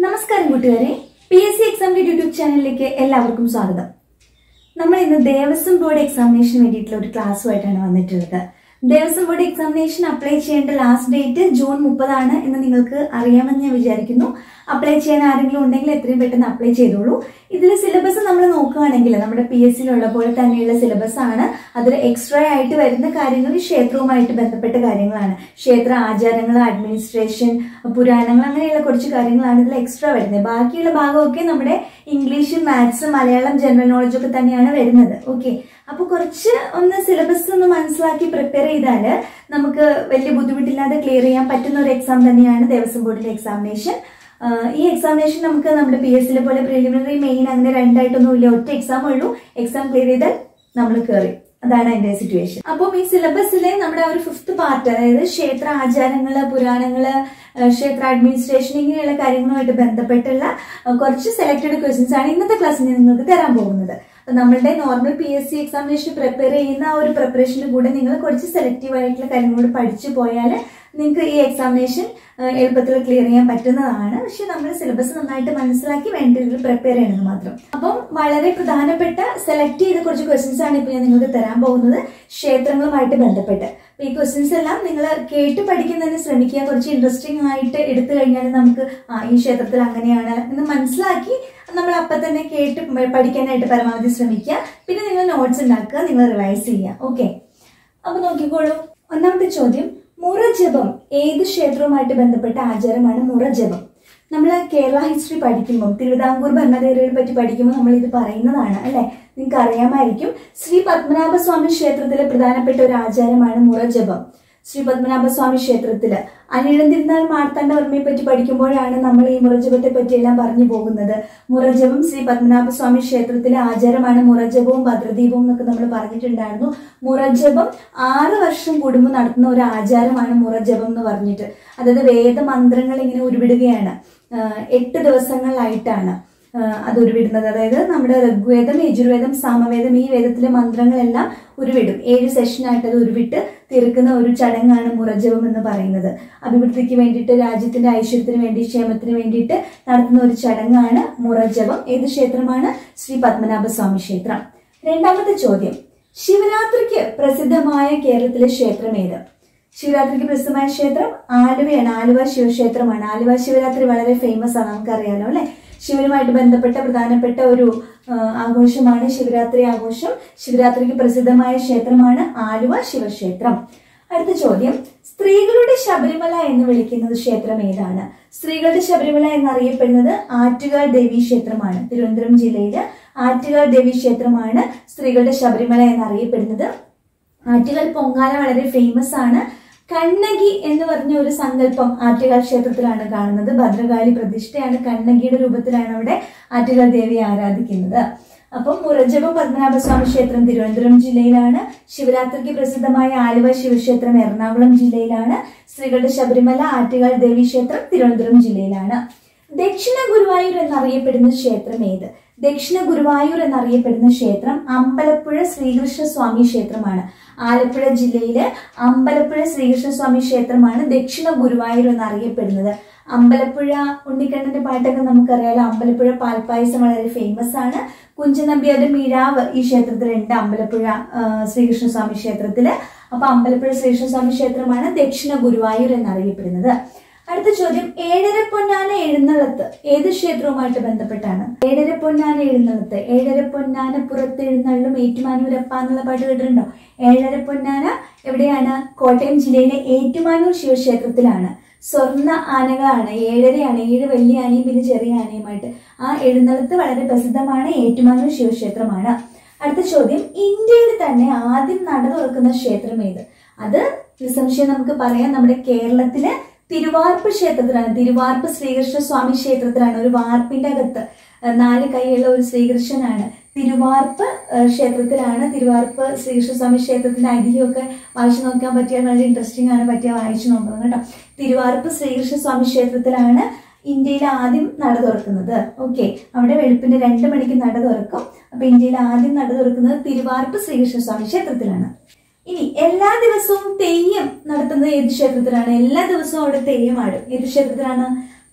നമസ്കാരം കൂട്ടുകാരെ P S C exam YouTube ചാനലിലേക്ക് എല്ലാവർക്കും സ്വാഗതം നമ്മൾ ഇന്ന് ദേവസ്വം ബോർഡ് എക്സാമിനേഷന് വേണ്ടിയിട്ടുള്ള ഒരു ക്ലാസ്സുമായിട്ടാണ് വന്നിട്ടുള്ളത് ദേവസ്വം ബോർഡ് എക്സാമിനേഷൻ അപ്ലൈ ചെയ്യേണ്ട ലാസ്റ്റ് ഡേറ്റ് ജൂൺ മുപ്പതാണ് എന്ന് നിങ്ങൾക്ക് അറിയാമെന്ന് ഞാൻ വിചാരിക്കുന്നു അപ്ലൈ ചെയ്യാൻ ആരെങ്കിലും ഉണ്ടെങ്കിൽ എത്രയും പെട്ടെന്ന് അപ്ലൈ ചെയ്തോളൂ ഇതിൽ സിലബസ് നമ്മൾ നോക്കുകയാണെങ്കിൽ നമ്മുടെ പി എസ് സിയിലുള്ള പോലെ തന്നെയുള്ള സിലബസ് ആണ് അതിൽ എക്സ്ട്രാ ആയിട്ട് വരുന്ന കാര്യങ്ങൾ ഈ ക്ഷേത്രവുമായിട്ട് ബന്ധപ്പെട്ട കാര്യങ്ങളാണ് ക്ഷേത്ര ആചാരങ്ങൾ അഡ്മിനിസ്ട്രേഷൻ പുരാണങ്ങൾ അങ്ങനെയുള്ള കുറച്ച് കാര്യങ്ങളാണ് ഇതിൽ എക്സ്ട്രാ വരുന്നത് ബാക്കിയുള്ള ഭാഗമൊക്കെ നമ്മുടെ English maths Malayalam general knowledge ഒക്കെ തന്നെയാണ് വരുന്നത് ഓക്കെ അപ്പൊ കുറച്ച് ഒന്ന് സിലബസ് ഒന്ന് മനസ്സിലാക്കി പ്രിപ്പയർ ചെയ്താൽ നമുക്ക് വലിയ ബുദ്ധിമുട്ടില്ലാതെ ക്ലിയർ ചെയ്യാൻ പറ്റുന്ന ഒരു എക്സാം തന്നെയാണ് ദേവസ്വം ബോർഡിന്റെ എക്സാമിനേഷൻ ആഹ് ഈ എക്സാമിനേഷൻ നമുക്ക് നമ്മുടെ പി എസ് സിയിലെ പോലെ പ്രിലിമിനറി മെയിൻ അങ്ങനെ രണ്ടായിട്ടൊന്നും ഇല്ല ഒറ്റ എക്സാം ഉള്ളൂ എക്സാം ക്ലിയർ ചെയ്താൽ നമ്മൾ കയറി അതാണ് അതിന്റെ സിറ്റുവേഷൻ അപ്പം ഈ സിലബസിലെ നമ്മുടെ ആ ഒരു ഫിഫ്ത് പാർട്ട് അതായത് ക്ഷേത്ര ആചാരങ്ങള് പുരാണങ്ങള് ആഹ് ക്ഷേത്ര അഡ്മിനിസ്ട്രേഷൻ ഇങ്ങനെയുള്ള കാര്യങ്ങളുമായിട്ട് ബന്ധപ്പെട്ടുള്ള ആഹ് കുറച്ച് സെലക്ടഡ് ക്വസ്റ്റ്യൻസ് ആണ് ഇന്നത്തെ ക്ലാസ്സിൽ ഞാൻ നിങ്ങൾക്ക് തരാൻ പോകുന്നത് അപ്പൊ നമ്മളുടെ normal P S C examination prepare ചെയ്യുന്ന ആ ഒരു പ്രിപ്പറേഷന്റെ കൂടെ നിങ്ങൾ കുറച്ച് സെലക്റ്റീവ് ആയിട്ടുള്ള കാര്യങ്ങളോട് പഠിച്ചു പോയാൽ നിങ്ങൾക്ക് ഈ എക്സാമിനേഷൻ എളുപ്പത്തിൽ ക്ലിയർ ചെയ്യാൻ പറ്റുന്നതാണ് പക്ഷെ നമ്മൾ സിലബസ് നന്നായിട്ട് മനസ്സിലാക്കി വേണ്ട രീതിയിൽ പ്രിപ്പയർ ചെയ്യണമെന്ന് മാത്രം അപ്പം വളരെ പ്രധാനപ്പെട്ട സെലക്ട് ചെയ്ത കുറച്ച് ക്വസ്റ്റ്യൻസ് ആണ് ഇപ്പോൾ ഞാൻ നിങ്ങൾക്ക് തരാൻ പോകുന്നത് ക്ഷേത്രങ്ങളുമായിട്ട് ബന്ധപ്പെട്ട് അപ്പൊ ഈ ക്വസ്റ്റ്യൻസ് എല്ലാം നിങ്ങൾ കേട്ട് പഠിക്കുന്നതിന് ശ്രമിക്കുക കുറച്ച് ഇൻട്രസ്റ്റിംഗ് ആയിട്ട് എടുത്തു കഴിഞ്ഞാൽ നമുക്ക് ആ ഈ ക്ഷേത്രത്തിൽ അങ്ങനെയാണ് എന്ന് മനസ്സിലാക്കി നമ്മൾ അപ്പം തന്നെ കേട്ട് പഠിക്കാനായിട്ട് പരമാവധി ശ്രമിക്കുക പിന്നെ നിങ്ങൾ നോട്ട്സ് ഉണ്ടാക്കുക നിങ്ങൾ റിവൈസ് ചെയ്യുക ഓക്കെ അപ്പൊ നോക്കിക്കോളൂ ഒന്നാമത്തെ ചോദ്യം മുറജപം ഏത് ക്ഷേത്രവുമായിട്ട് ബന്ധപ്പെട്ട ആചാരമാണ് മുറജപം നമ്മൾ കേരള ഹിസ്റ്ററി പഠിക്കുമ്പോൾ തിരുവിതാംകൂർ ഭരണഘടനയെ പറ്റി പഠിക്കുമ്പോൾ നമ്മൾ ഇത് പറയുന്നതാണ് അല്ലെ നിങ്ങൾക്ക് അറിയാമായിരിക്കും ശ്രീ പത്മനാഭസ്വാമി ക്ഷേത്രത്തിലെ പ്രധാനപ്പെട്ട ഒരു ആചാരമാണ് മുറജപം ശ്രീ പത്മനാഭസ്വാമി ക്ഷേത്രത്തില് അനിഴം തിരുനാൾ മാർത്താണ്ഡവർമ്മയെ പറ്റി പഠിക്കുമ്പോഴാണ് നമ്മൾ ഈ മുറജപത്തെ പറ്റിയെല്ലാം പറഞ്ഞു പോകുന്നത് മുറജപം ശ്രീ പത്മനാഭസ്വാമി ക്ഷേത്രത്തിലെ ആചാരമാണ് മുറജപവും ഭദ്രദീപവും എന്നൊക്കെ നമ്മൾ പറഞ്ഞിട്ടുണ്ടായിരുന്നു മുറജപം ആറ് വർഷം കൂടുമ്പോൾ നടത്തുന്ന ഒരു ആചാരമാണ് മുറജപം എന്ന് പറഞ്ഞിട്ട് അതായത് വേദമന്ത്രങ്ങൾ ഇങ്ങനെ ഉരുവിടുകയാണ് ആഹ് എട്ട് ദിവസങ്ങളിലായിട്ടാണ് ആഹ് അത് ഉരുവിടുന്നത് അതായത് നമ്മുടെ ഋഗ്വേദം യജുർവേദം സാമവേദം ഈ വേദത്തിലെ മന്ത്രങ്ങളെല്ലാം ഉരുവിടും ഏഴ് സെഷനായിട്ട് അത് ഉരുവിട്ട് തീർക്കുന്ന ഒരു ചടങ്ങാണ് മുറജപം എന്ന് പറയുന്നത് അഭിവൃദ്ധിക്ക് വേണ്ടിയിട്ട് രാജ്യത്തിന്റെ ഐശ്വര്യത്തിന് വേണ്ടി ക്ഷേമത്തിന് വേണ്ടിയിട്ട് നടത്തുന്ന ഒരു ചടങ്ങാണ് മുറജപം ഏത് ക്ഷേത്രമാണ് ശ്രീ പത്മനാഭസ്വാമി ക്ഷേത്രം രണ്ടാമത്തെ ചോദ്യം ശിവരാത്രിക്ക് പ്രസിദ്ധമായ കേരളത്തിലെ ക്ഷേത്രം ഏത് ശിവരാത്രിക്ക് പ്രസിദ്ധമായ ക്ഷേത്രം ആലുവയാണ് ആലുവ ശിവക്ഷേത്രമാണ് ആലുവ ശിവരാത്രി വളരെ ഫേമസ് ആണ് നമുക്കറിയാലോ അല്ലെ ശിവനുമായിട്ട് ബന്ധപ്പെട്ട പ്രധാനപ്പെട്ട ഒരു ആ, ആഘോഷമാണ് ശിവരാത്രി ആഘോഷം ശിവരാത്രിക്ക് പ്രസിദ്ധമായ ക്ഷേത്രമാണ് ആലുവ ശിവക്ഷേത്രം അടുത്ത ചോദ്യം സ്ത്രീകളുടെ ശബരിമല എന്ന് വിളിക്കുന്നത് ക്ഷേത്രം ഏതാണ് സ്ത്രീകളുടെ ശബരിമല എന്നറിയപ്പെടുന്നത് ആറ്റുകാൽ ദേവി ക്ഷേത്രമാണ് തിരുവനന്തപുരം ജില്ലയിലെ ആറ്റുകാൽ ദേവി ക്ഷേത്രമാണ് സ്ത്രീകളുടെ ശബരിമല എന്നറിയപ്പെടുന്നത് ആറ്റുകാൽ പൊങ്കാല വളരെ ഫേമസ് ആണ് കണ്ണകി എന്ന് പറഞ്ഞ ഒരു സങ്കല്പം ആറ്റുകാൽ ക്ഷേത്രത്തിലാണ് കാണുന്നത് ഭദ്രകാളി പ്രതിഷ്ഠയാണ് കണ്ണകിയുടെ രൂപത്തിലാണ് അവിടെ ആറ്റുകാൽ ദേവിയെ ആരാധിക്കുന്നത് അപ്പം മുറജപം പത്മനാഭസ്വാമി ക്ഷേത്രം തിരുവനന്തപുരം ജില്ലയിലാണ് ശിവരാത്രിക്ക് പ്രസിദ്ധമായ ആലുവ ശിവക്ഷേത്രം എറണാകുളം ജില്ലയിലാണ് സ്ത്രീകളുടെ ശബരിമല ആറ്റുകാൽ ദേവി ക്ഷേത്രം തിരുവനന്തപുരം ജില്ലയിലാണ് ദക്ഷിണ ഗുരുവായൂർ എന്നറിയപ്പെടുന്ന ക്ഷേത്രം ഏത് ദക്ഷിണ ഗുരുവായൂർ എന്നറിയപ്പെടുന്ന ക്ഷേത്രം അമ്പലപ്പുഴ ശ്രീകൃഷ്ണ സ്വാമി ക്ഷേത്രമാണ് ആലപ്പുഴ ജില്ലയിലെ അമ്പലപ്പുഴ ശ്രീകൃഷ്ണ സ്വാമി ക്ഷേത്രമാണ് ദക്ഷിണ ഗുരുവായൂർ എന്നറിയപ്പെടുന്നത് അമ്പലപ്പുഴ ഉണ്ണിക്കണ്ണന്റെ പാട്ടൊക്കെ നമുക്കറിയാലോ അമ്പലപ്പുഴ പാൽപ്പായസം വളരെ ഫേമസ് ആണ് കുഞ്ചനമ്പിയുടെ മിഴാവ് ഈ ക്ഷേത്രത്തിലുണ്ട് അമ്പലപ്പുഴ ആ, ശ്രീകൃഷ്ണസ്വാമി ക്ഷേത്രത്തില് അപ്പൊ അമ്പലപ്പുഴ ശ്രീകൃഷ്ണസ്വാമി ക്ഷേത്രമാണ് ദക്ഷിണ ഗുരുവായൂർ എന്നറിയപ്പെടുന്നത് അടുത്ത ചോദ്യം ഏഴര പൊന്നാന എഴുന്നള്ളത്ത് ഏത് ക്ഷേത്രവുമായിട്ട് ബന്ധപ്പെട്ടാണ് ഏഴര പൊന്നാന എഴുന്നള്ളത്ത് ഏഴര പൊന്നാന പുറത്ത് എഴുന്നള്ളും ഏറ്റുമാനൂരപ്പ എന്നുള്ള പാട്ട് കേട്ടിട്ടുണ്ടോ ഏഴര പൊന്നാന എവിടെയാണ് കോട്ടയം ജില്ലയിലെ ഏറ്റുമാനൂർ ശിവക്ഷേത്രത്തിലാണ് സ്വർണ്ണ ആനകളാണ് ഏഴരയാണ് ഏഴ് വലിയ ആനയും പിന്നെ ചെറിയ ആനയുമായിട്ട് ആ എഴുന്നള്ളത്ത് വളരെ പ്രസിദ്ധമാണ് ഏറ്റുമാനൂർ ശിവക്ഷേത്രമാണ് അടുത്ത ചോദ്യം ഇന്ത്യയിൽ തന്നെ ആദ്യം നട തുറക്കുന്ന ക്ഷേത്രം ഏത് അത് നിസ്സംശയം നമുക്ക് പറയാം നമ്മുടെ കേരളത്തിലെ തിരുവാർപ്പ് ക്ഷേത്രത്തിലാണ് തിരുവാർപ്പ് ശ്രീകൃഷ്ണ സ്വാമി ക്ഷേത്രത്തിലാണ് ഒരു വാർപ്പിന്റെ അകത്ത് ആ, നാല് കൈയുള്ള ഒരു ശ്രീകൃഷ്ണനാണ് തിരുവാർപ്പ് ആ, ക്ഷേത്രത്തിലാണ് തിരുവാർപ്പ് ശ്രീകൃഷ്ണസ്വാമി ക്ഷേത്രത്തിന്റെ ഐതിഹ്യമൊക്കെ വായിച്ചു നോക്കാൻ പറ്റിയാൽ വളരെ ഇൻട്രസ്റ്റിംഗ് ആണ് പറ്റിയ വായിച്ചു നോക്കണം കേട്ടോ തിരുവാർപ്പ് ശ്രീകൃഷ്ണസ്വാമി ക്ഷേത്രത്തിലാണ് ഇന്ത്യയിൽ ആദ്യം നട തുറക്കുന്നത് ഓക്കെ അവിടെ വെളുപ്പിന്റെ രണ്ട് മണിക്ക് നട തുറക്കും അപ്പൊ ഇന്ത്യയിൽ ആദ്യം നട തുറക്കുന്നത് തിരുവാർപ്പ് ശ്രീകൃഷ്ണസ്വാമി ക്ഷേത്രത്തിലാണ് ഇനി എല്ലാ ദിവസവും തെയ്യം നടത്തുന്നത് ഏത് ക്ഷേത്രത്തിലാണ് എല്ലാ ദിവസവും അവിടെ തെയ്യം ആടും ഏത് ക്ഷേത്രത്തിലാണ്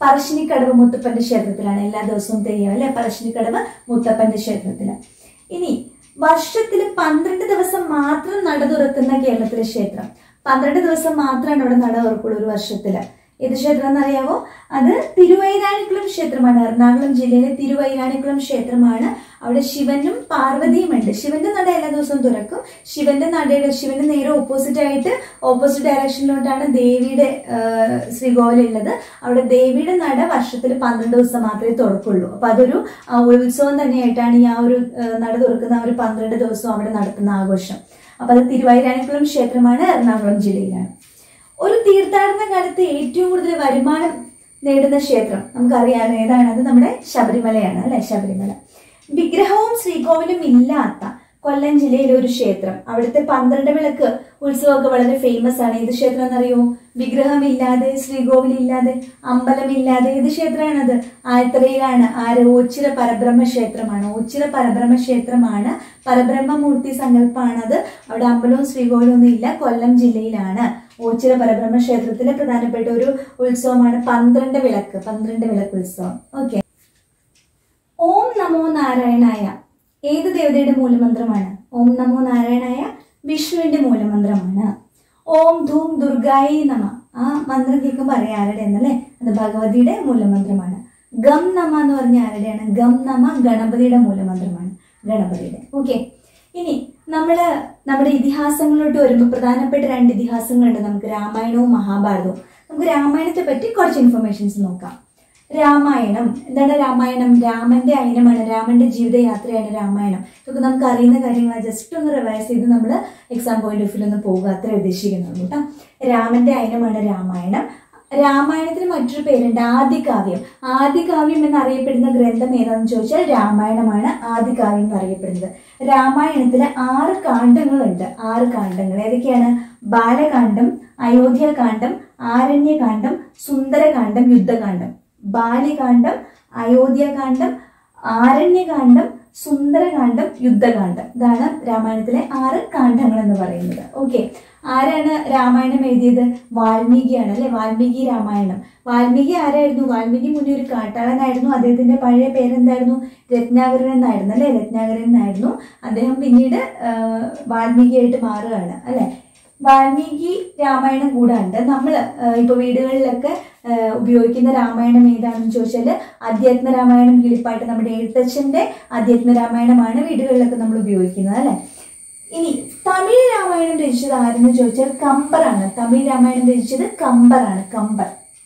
പറശ്ശിനിക്കടവ് മുത്തപ്പന്റെ ക്ഷേത്രത്തിലാണ് എല്ലാ ദിവസവും തെയ്യം അല്ലെ പറശ്ശിനിക്കടവ് മുത്തപ്പന്റെ ക്ഷേത്രത്തില് ഇനി വർഷത്തിൽ പന്ത്രണ്ട് ദിവസം മാത്രം നട തുറക്കുന്ന കേരളത്തിലെ ക്ഷേത്രം പന്ത്രണ്ട് ദിവസം മാത്രമാണ് ഇവിടെ നട തുറക്കുള്ളൂ ഒരു വർഷത്തില് ഏത് ക്ഷേത്രം എന്നറിയാവോ അത് തിരുവൈരാണിക്കുളം ക്ഷേത്രമാണ് എറണാകുളം ജില്ലയിലെ തിരുവൈരാണിക്കുളം ക്ഷേത്രമാണ് അവിടെ ശിവനും പാർവതിയും ഉണ്ട് ശിവന്റെ നട എല്ലാ ദിവസവും തുറക്കും ശിവന്റെ നടയുടെ ശിവന്റെ നേരെ ഓപ്പോസിറ്റ് ആയിട്ട് ഓപ്പോസിറ്റ് ഡയറക്ഷനിലോട്ടാണ് ദേവിയുടെ ആ, ശ്രീകോവിലുള്ളത് അവിടെ ദേവിയുടെ നട വർഷത്തിൽ പന്ത്രണ്ട് ദിവസം മാത്രമേ തുറക്കുള്ളൂ അപ്പൊ അതൊരു ആ, ഉത്സവം തന്നെയായിട്ടാണ് ഈ ആ ഒരു ആ, നട തുറക്കുന്ന ആ ഒരു പന്ത്രണ്ട് ദിവസം അവിടെ നടത്തുന്ന ആഘോഷം അപ്പൊ അത് തിരുവൈരാണിക്കുളം ക്ഷേത്രമാണ് എറണാകുളം ജില്ലയിലാണ് ഒരു തീർത്ഥാടന കാലത്ത് ഏറ്റവും കൂടുതൽ വരുമാനം നേടുന്ന ക്ഷേത്രം നമുക്കറിയാം ഏതാണ് അത് നമ്മുടെ ശബരിമലയാണ് അല്ലെ ശബരിമല വിഗ്രഹവും ശ്രീകോവിലും ഇല്ലാത്ത കൊല്ലം ജില്ലയിലെ ഒരു ക്ഷേത്രം അവിടുത്തെ പന്ത്രണ്ട് വിളക്ക് ഉത്സവമൊക്കെ വളരെ ഫേമസ് ആണ് ഏത് ക്ഷേത്രം എന്നറിയോ വിഗ്രഹമില്ലാതെ ശ്രീകോവിലില്ലാതെ അമ്പലമില്ലാതെ ഏത് ക്ഷേത്രമാണത് ആയത്തറയിലാണ് ആര് ഓച്ചിറ പരബ്രഹ്മ ക്ഷേത്രമാണ് ഓച്ചിറ പരബ്രഹ്മ ക്ഷേത്രമാണ് പരബ്രഹ്മമൂർത്തി സങ്കല്പമാണത് അവിടെ അമ്പലവും ശ്രീകോവിലും ഒന്നും ഇല്ല കൊല്ലം ജില്ലയിലാണ് ഓച്ചിറ പരബ്രഹ്മ ക്ഷേത്രത്തിലെ പ്രധാനപ്പെട്ട ഒരു ഉത്സവമാണ് പന്ത്രണ്ട് വിളക്ക് പന്ത്രണ്ട് വിളക്ക് ഉത്സവം ഓക്കെ ഓം നമോ നാരായണായ ഏത് ദേവതയുടെ മൂലമന്ത്രമാണ് ഓം നമോ നാരായണായ വിഷ്ണുവിന്റെ മൂലമന്ത്രമാണ് ഓം ധൂം ദുർഗായി നമ ആ മന്ത്രം കേൾക്കുമ്പോൾ അറിയാം ആരുടെ എന്നല്ലേ അത് ഭഗവതിയുടെ മൂലമന്ത്രമാണ് ഗം നമ എന്ന് പറഞ്ഞ ആരുടെയാണ് ഗം നമ ഗണപതിയുടെ മൂലമന്ത്രമാണ് ഗണപതിയുടെ ഓക്കെ ഇനി നമ്മള് നമ്മുടെ ഇതിഹാസങ്ങളിലോട്ട് വരുമ്പോൾ പ്രധാനപ്പെട്ട രണ്ട് ഇതിഹാസങ്ങളുണ്ട് നമുക്ക് രാമായണവും മഹാഭാരതവും നമുക്ക് രാമായണത്തെ പറ്റി കുറച്ച് ഇൻഫർമേഷൻസ് നോക്കാം രാമായണം എന്താണ് രാമായണം രാമന്റെ അയനമാണ് രാമന്റെ ജീവിതയാത്രയാണ് രാമായണം ഇതൊക്കെ നമുക്ക് അറിയുന്ന കാര്യങ്ങളാണ് ജസ്റ്റ് ഒന്ന് റിവൈസ് ചെയ്ത് നമ്മൾ എക്സാം പോയിന്റ് ഓഫ് വ്യൂ ഒന്ന് പോകുക അത്രേ ഉദ്ദേശിക്കുന്നുള്ളൂ കേട്ടോ രാമന്റെ അയനമാണ് രാമായണം രാമായണത്തിന് മറ്റൊരു പേരുണ്ട് ആദികാവ്യം ആദികാവ്യം എന്നറിയപ്പെടുന്ന ഗ്രന്ഥം ഏതാണെന്ന് ചോദിച്ചാൽ രാമായണമാണ് ആദികാവ്യം എന്നറിയപ്പെടുന്നത് രാമായണത്തിലെ ആറ് കാണ്ഡങ്ങളുണ്ട് ആറ് കാണ്ഡങ്ങൾ ഏതൊക്കെയാണ് ബാലകാന്ഡം അയോധ്യകാന്ഡം ആരണ്യകാന്ഡം സുന്ദരകാന്ഡം യുദ്ധകാന്ഡം ബാല്യകാന്ഡം അയോധ്യകാന്ഡം ആരണ്യകാന്ഡം സുന്ദരകാന്ഡം യുദ്ധകാന്ഡം ഇതാണ് രാമായണത്തിലെ ആറ് കാണ്ഡങ്ങൾ എന്ന് പറയുന്നത് ഓക്കെ ആരാണ് രാമായണം എഴുതിയത് വാൽമീകിയാണ് അല്ലെ വാൽമീകി രാമായണം വാൽമീകി ആരായിരുന്നു വാൽമീകി മുന്നേ ഒരു കാട്ടാളനായിരുന്നു അദ്ദേഹത്തിന്റെ പഴയ പേരെന്തായിരുന്നു രത്നാകരൻ എന്നായിരുന്നു അല്ലെ രത്നാകരൻ എന്നായിരുന്നു അദ്ദേഹം പിന്നീട് ആ, വാൽമീകിയായിട്ട് മാറുകയാണ് അല്ലെ വാൽമീകി രാമായണം കൂടാണ്ട് നമ്മൾ ഇപ്പൊ വീടുകളിലൊക്കെ ആ, ഉപയോഗിക്കുന്ന രാമായണം ഏതാണെന്ന് ചോദിച്ചാൽ അധ്യാത്മ രാമായണം കിളിപ്പാട്ട് നമ്മുടെ എഴുത്തച്ഛന്റെ അധ്യാത്മ രാമായണമാണ് വീടുകളിലൊക്കെ നമ്മൾ ഉപയോഗിക്കുന്നത് അല്ലെ ഇനി തമിഴ് രാമായണം രചിച്ചത് ആരെന്ന് ചോദിച്ചാൽ കമ്പറാണ് തമിഴ് രാമായണം രചിച്ചത് കമ്പറാണ് കമ്പർ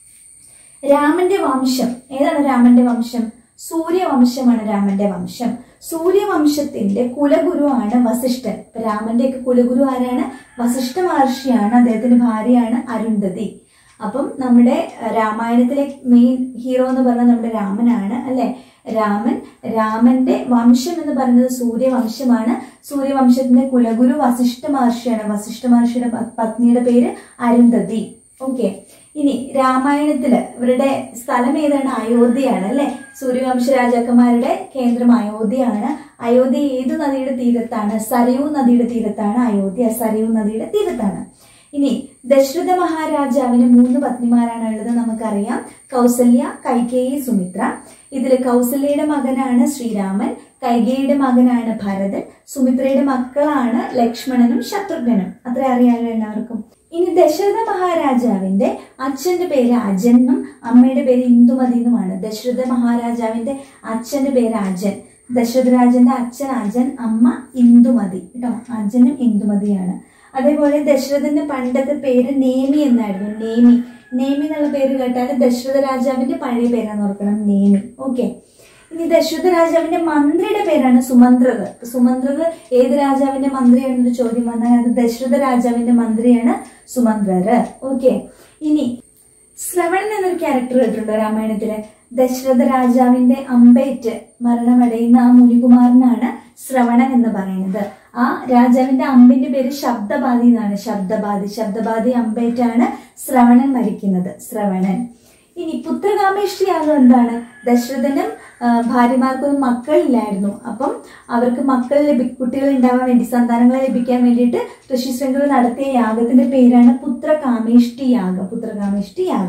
രാമന്റെ വംശം ഏതാണ് രാമന്റെ വംശം സൂര്യവംശമാണ് രാമന്റെ വംശം സൂര്യവംശത്തിന്റെ കുലഗുരുവാണ് വസിഷ്ഠൻ ഇപ്പൊ രാമന്റെ ഒക്കെ കുലഗുരു ആരാണ് വസിഷ്ഠ മഹർഷിയാണ് അദ്ദേഹത്തിന്റെ ഭാര്യയാണ് അരുന്ധതി അപ്പം നമ്മുടെ അഹ്, രാമായണത്തിലെ മെയിൻ ഹീറോ എന്ന് പറഞ്ഞാൽ നമ്മുടെ രാമനാണ് അല്ലെ രാമൻ രാമന്റെ വംശം എന്ന് പറയുന്നത് സൂര്യവംശമാണ് സൂര്യവംശത്തിന്റെ കുലഗുരു വസിഷ്ഠ മഹർഷിയാണ് വസിഷ്ഠ മഹർഷിയുടെ പ- പത്നിയുടെ പേര് അരുന്ധതി ഓക്കെ ഇനി രാമായണത്തില് ഇവരുടെ സ്ഥലം ഏതാണ് അയോധ്യയാണ് അല്ലെ സൂര്യവംശ രാജാക്കന്മാരുടെ കേന്ദ്രം അയോധ്യയാണ് അയോധ്യ ഏത് നദിയുടെ തീരത്താണ് സരയൂ നദിയുടെ തീരത്താണ് അയോധ്യ സരയൂ നദിയുടെ തീരത്താണ് ഇനി ദശരഥ മഹാരാജാവിന് മൂന്ന് പത്നിമാരാണ് ഉള്ളത് നമുക്കറിയാം കൗസല്യ കൈകേയി സുമിത്ര ഇതിൽ കൗസല്യയുടെ മകനാണ് ശ്രീരാമൻ കൈകേയിയുടെ മകനാണ് ഭരതൻ സുമിത്രയുടെ മക്കളാണ് ലക്ഷ്മണനും ശത്രുഘ്നനും അത്ര അറിയാലോ എല്ലാവർക്കും ഇനി ദശരഥ മഹാരാജാവിന്റെ അച്ഛന്റെ പേര് അജനും അമ്മയുടെ പേര് ഇന്ദുമതി എന്നുമാണ് ദശരഥ മഹാരാജാവിന്റെ അച്ഛന്റെ പേര് അജൻ ദശരഥ രാജന്റെ അച്ഛൻ അജൻ അമ്മ ഇന്ദുമതി കേട്ടോ അജനും ഇന്ദുമതിയാണ് അതേപോലെ ദശരഥന്റെ പണ്ടത്തെ പേര് നേമി എന്നായിരുന്നു നേമി നേമി എന്നുള്ള പേര് കേട്ടാൽ ദശരഥ രാജാവിന്റെ പഴയ പേരാന്ന് ഓർക്കണം നേമി ഓക്കെ ഇനി ദശരഥ രാജാവിന്റെ മന്ത്രിയുടെ പേരാണ് സുമന്ത്രർ സുമന്ത്രർ ഏത് രാജാവിന്റെ മന്ത്രിയാണെന്നൊരു ചോദ്യം വന്നാൽ അത് ദശരഥ രാജാവിന്റെ മന്ത്രിയാണ് സുമന്ത്രർ ഓക്കെ ഇനി ശ്രവണൻ എന്നൊരു ക്യാരക്ടർ കേട്ടിട്ടുണ്ടോ രാമായണത്തില് ദശരഥ രാജാവിന്റെ അമ്പേറ്റ് മരണമടയുന്ന ആ മുനികുമാരനാണ് ശ്രവണൻ എന്ന് പറയുന്നത് ആ രാജാവിന്റെ അമ്പിന്റെ പേര് ശബ്ദബാധി എന്നാണ് ശബ്ദബാധി ശബ്ദബാധി അമ്പേറ്റാണ് ശ്രവണൻ മരിക്കുന്നത് ശ്രവണൻ ഇനി പുത്രകാമേഷ്ടി യാഗം എന്താണ് ദശരഥനും ആ, ഭാര്യമാർക്കൊന്നും മക്കളില്ലായിരുന്നു അപ്പം അവർക്ക് മക്കൾ ലഭി കുട്ടികൾ ഉണ്ടാവാൻ വേണ്ടി സന്താനങ്ങളെ ലഭിക്കാൻ വേണ്ടിയിട്ട് ഋഷിശൃംഖല നടത്തിയ യാഗത്തിന്റെ പേരാണ് പുത്രകാമേഷ്ടി യാഗം പുത്രകാമേഷ്ടി യാഗം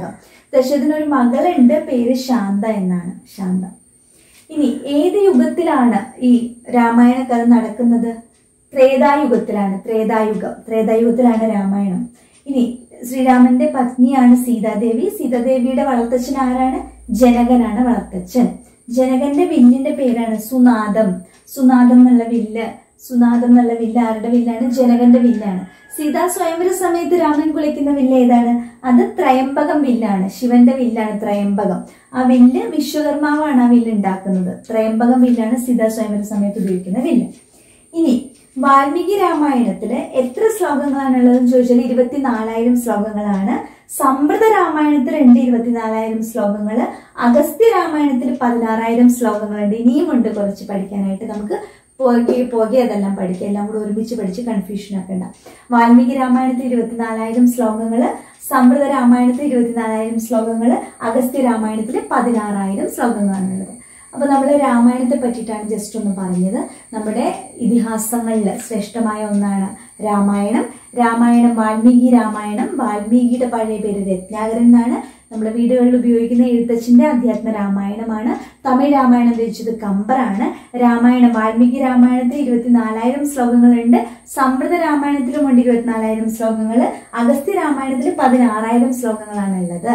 ദശരഥന് ഒരു മകളുണ്ട് പേര് ശാന്ത എന്നാണ് ശാന്ത ഇനി ഏത് യുഗത്തിലാണ് ഈ രാമായണ കഥ നടക്കുന്നത് ത്രേതായുഗത്തിലാണ് ത്രേതായുഗം ത്രേതായുഗത്തിലാണ് രാമായണം ഇനി ശ്രീരാമന്റെ പത്നിയാണ് സീതാദേവി സീതാദേവിയുടെ വളർത്തച്ഛൻ ആരാണ് ജനകനാണ് വളർത്തച്ഛൻ ജനകന്റെ വില്ലിന്റെ പേരാണ് സുനാദം സുനാദം എന്നുള്ള വില്ല് സുനാദം എന്നുള്ള വില്ല് ആരുടെ വില്ലാണ് ജനകന്റെ വില്ലാണ് സീതാ സ്വയംവര സമയത്ത് രാമൻ കുളിക്കുന്ന വില്ല് ഏതാണ് അത് ത്രയംബകം വില്ലാണ് ശിവന്റെ വില്ലാണ് ത്രയംബകം ആ വില്ല് വിശ്വകർമാവാണ് ആ വില്ല് ഉണ്ടാക്കുന്നത് ത്രയംബകം വില്ലാണ് സീതാ സ്വയംവര സമയത്ത് ഉപയോഗിക്കുന്ന വില്ല് ഇനി വാൽമീകി രാമായണത്തില് എത്ര ശ്ലോകങ്ങളാണുള്ളതെന്ന് ചോദിച്ചാൽ ഇരുപത്തിനാലായിരം ശ്ലോകങ്ങളാണ് സമ്പ്രദ രാമായണത്തിൽ ഉണ്ട് ഇരുപത്തിനാലായിരം ശ്ലോകങ്ങൾ അഗസ്ത്യ രാമായണത്തിൽ പതിനാറായിരം ശ്ലോകങ്ങളുണ്ട് ഇനിയും ഉണ്ട് കുറച്ച് പഠിക്കാനായിട്ട് നമുക്ക് പോകെ പോകെ അതെല്ലാം പഠിക്കുക എല്ലാം കൂടെ ഒരുമിച്ച് പഠിച്ച് കൺഫ്യൂഷൻ ആക്കണ്ട വാൽമീകി രാമായണത്തിൽ ഇരുപത്തിനാലായിരം ശ്ലോകങ്ങള് സമ്പ്രദ രാമായണത്തിൽ ഇരുപത്തിനാലായിരം ശ്ലോകങ്ങള് അഗസ്ത്യ രാമായണത്തിൽ പതിനാറായിരം ശ്ലോകങ്ങളാണുള്ളത് അപ്പൊ നമ്മൾ രാമായണത്തെ പറ്റിയിട്ടാണ് ജസ്റ്റ് ഒന്ന് പറഞ്ഞത് നമ്മുടെ ഇതിഹാസങ്ങളിൽ ശ്രേഷ്ഠമായ ഒന്നാണ് രാമായണം രാമായണം വാൽമീകി രാമായണം വാൽമീകിയുടെ പഴയ പേര് രത്നാകരൻ എന്നാണ് നമ്മുടെ വീടുകളിൽ ഉപയോഗിക്കുന്ന എഴുത്തച്ഛന്റെ അധ്യാത്മ രാമായണമാണ് തമിഴ് രാമായണം രചിച്ചത് കമ്പറാണ് രാമായണം വാൽമീകി രാമായണത്തിൽ ഇരുപത്തിനാലായിരം ശ്ലോകങ്ങളുണ്ട് സമ്പ്രദ രാമായണത്തിലും ഉണ്ട് ഇരുപത്തിനാലായിരം ശ്ലോകങ്ങൾ അഗസ്ത്യ രാമായണത്തിൽ പതിനാറായിരം ശ്ലോകങ്ങളാണ് ഉള്ളത്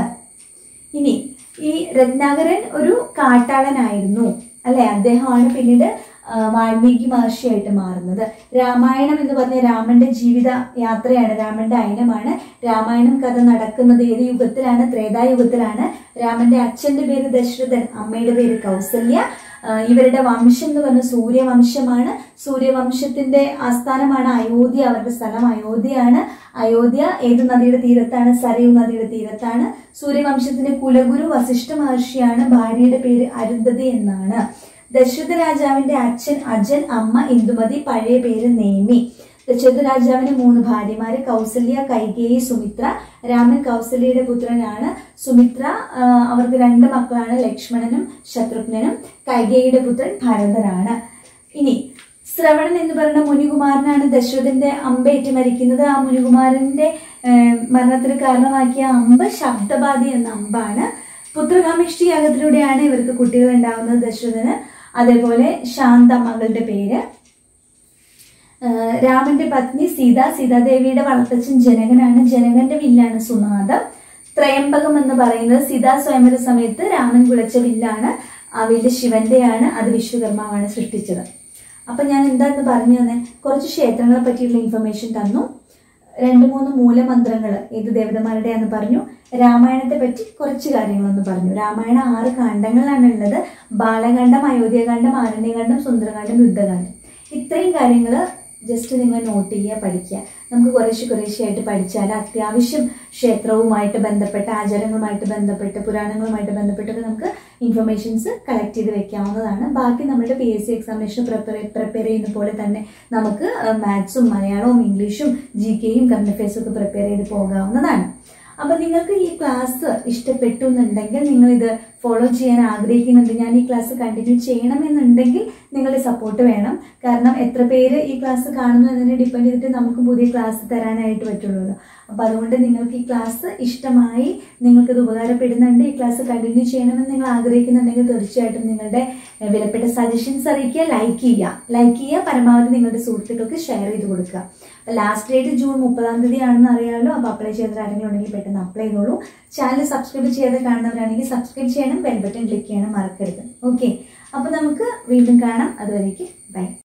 ഇനി ഈ രത്നാകരൻ ഒരു കാട്ടാളനായിരുന്നു അല്ലെ അദ്ദേഹമാണ് പിന്നീട് ആ, വാൽമീകി മഹർഷിയായിട്ട് മാറുന്നത് രാമായണം എന്ന് പറഞ്ഞ രാമന്റെ ജീവിത യാത്രയാണ് രാമന്റെ അയനമാണ് രാമായണം കഥ നടക്കുന്നത് ഏത് യുഗത്തിലാണ് ത്രേതായുഗത്തിലാണ് രാമന്റെ അച്ഛന്റെ പേര് ദശരഥൻ അമ്മയുടെ പേര് കൗസല്യ ആ, ഇവരുടെ വംശം എന്ന് പറഞ്ഞ സൂര്യവംശമാണ് സൂര്യവംശത്തിന്റെ ആസ്ഥാനമാണ് അയോധ്യ അവരുടെ സ്ഥലം അയോധ്യയാണ് അയോധ്യ ഏത് നദിയുടെ തീരത്താണ് സരയു നദിയുടെ തീരത്താണ് സൂര്യവംശത്തിന്റെ കുലഗുരു വസിഷ്ഠ മഹർഷിയാണ് ഭാര്യയുടെ പേര് അരുന്ധതി എന്നാണ് ദശരഥ രാജാവിന്റെ അച്ഛൻ അജൻ അമ്മ ഇന്ദുമതി പഴയ പേര് നേമി ദശരഥ രാജാവിന് മൂന്ന് ഭാര്യമാര് കൗസല്യ കൈകേയി സുമിത്ര രാമൻ കൗസല്യയുടെ പുത്രനാണ് സുമിത്ര ആ, അവർക്ക് രണ്ട് മക്കളാണ് ലക്ഷ്മണനും ശത്രുഘ്നനും കൈകേയിയുടെ പുത്രൻ ഭരതനാണ് ഇനി ശ്രവണൻ എന്ന് പറയുന്ന മുനികുമാരനാണ് ദശരഥന്റെ അമ്പേറ്റ് മരിക്കുന്നത് ആ മുനികുമാരന്റെ ഏഹ്, മരണത്തിന് കാരണമാക്കിയ അമ്പ് ശബ്ദബാധി എന്ന അമ്പാണ് പുത്രകാമിഷ്ടി യാഗത്തിലൂടെയാണ് ഇവർക്ക് കുട്ടികൾ ഉണ്ടാവുന്നത് ദശരഥന് അതേപോലെ ശാന്ത മകളുടെ പേര് ഏഹ്, രാമന്റെ പത്നി സീത സീതാദേവിയുടെ വളർത്തച്ഛൻ ജനകനാണ് ജനകന്റെ വില്ലാണ് സുനാദം ത്രയംബകം എന്ന് പറയുന്നത് സീതാ സ്വയംവര സമയത്ത് രാമൻ കുലച്ച വില്ലാണ് ആ വില്ല് ശിവന്റെയാണ് അത് വിശ്വകർമാവാണ് സൃഷ്ടിച്ചത് അപ്പൊ ഞാൻ എന്താന്ന് പറഞ്ഞു തന്നെ കുറച്ച് ക്ഷേത്രങ്ങളെ പറ്റിയുള്ള ഇൻഫർമേഷൻ തന്നു രണ്ട് മൂന്ന് മൂലമന്ത്രങ്ങൾ ഏത് ദേവതമാരുടെയാന്ന് പറഞ്ഞു രാമായണത്തെ പറ്റി കുറച്ച് കാര്യങ്ങളൊന്ന് പറഞ്ഞു രാമായണം ആറ് കാണ്ഡങ്ങളാണ് ഉള്ളത് ബാലകാന്ഡം അയോധ്യകാന്ഡം ആരണ്യകാന്ഡം സുന്ദരകാന്ഡം യുദ്ധകാന്ഡം ഇത്രയും കാര്യങ്ങൾ ജസ്റ്റ് നിങ്ങൾ നോട്ട് ചെയ്യുക പഠിക്കുക നമുക്ക് കുറേശ്ശെ കുറേശ്ശെയായിട്ട് പഠിച്ചാൽ അത്യാവശ്യം ക്ഷേത്രവുമായിട്ട് ബന്ധപ്പെട്ട ആചാരങ്ങളുമായിട്ട് ബന്ധപ്പെട്ട് പുരാണങ്ങളുമായിട്ട് ബന്ധപ്പെട്ടൊക്കെ നമുക്ക് ഇൻഫർമേഷൻസ് കളക്ട് ചെയ്ത് വെക്കാവുന്നതാണ് ബാക്കി നമ്മുടെ P S C examination prepare prepare ചെയ്യുന്ന പോലെ തന്നെ നമുക്ക് മാത്സും മലയാളവും ഇംഗ്ലീഷും ജി കെയും കറണ്ട് അഫയേഴ്സും ഒക്കെ പ്രിപ്പയർ ചെയ്ത് പോകാവുന്നതാണ് അപ്പൊ നിങ്ങൾക്ക് ഈ ക്ലാസ് ഇഷ്ടപ്പെട്ടു എന്നുണ്ടെങ്കിൽ നിങ്ങൾ ഇത് ഫോളോ ചെയ്യാൻ ആഗ്രഹിക്കുന്നുണ്ട് ഞാൻ ഈ ക്ലാസ് കണ്ടിന്യൂ ചെയ്യണമെന്നുണ്ടെങ്കിൽ നിങ്ങളുടെ സപ്പോർട്ട് വേണം കാരണം എത്ര പേര് ഈ ക്ലാസ് കാണുന്നു എന്നതിനെ ഡിപ്പെൻഡ് ചെയ്തിട്ട് നമുക്ക് പുതിയ ക്ലാസ് തരാനായിട്ട് പറ്റുള്ളൂ അപ്പൊ അതുകൊണ്ട് നിങ്ങൾക്ക് ഈ ക്ലാസ് ഇഷ്ടമായി നിങ്ങൾക്കിത് ഉപകാരപ്പെടുന്നുണ്ട് ഈ ക്ലാസ് കണ്ടിന്യൂ ചെയ്യണമെന്ന് നിങ്ങൾ ആഗ്രഹിക്കുന്നുണ്ടെങ്കിൽ തീർച്ചയായിട്ടും നിങ്ങളുടെ എഹ്, വിലപ്പെട്ട സജഷൻസ് അറിയിക്കുക ലൈക്ക് ചെയ്യുക ലൈക്ക് ചെയ്യുക പരമാവധി നിങ്ങളുടെ സുഹൃത്തുക്കൾക്ക് ഷെയർ ചെയ്ത് കൊടുക്കുക ലാസ്റ്റ് ഡേറ്റ് ജൂൺ മുപ്പതാം തീയതി ആണെന്ന് അറിയാമല്ലോ അപ്പോൾ അപ്ലൈ ചെയ്ത ആരെങ്കിലും ഉണ്ടെങ്കിൽ പെട്ടെന്ന് അപ്ലൈ ചെയ്തോളൂ ചാനൽ സബ്സ്ക്രൈബ് ചെയ്യാതെ കാണുന്നവരാണെങ്കിൽ സബ്സ്ക്രൈബ് ചെയ്യണം ബെൽ ബട്ടൺ ക്ലിക്ക് ചെയ്യണം മറക്കരുത് ഓക്കെ അപ്പോൾ നമുക്ക് വീണ്ടും കാണാം അതുവരേക്ക് ബൈ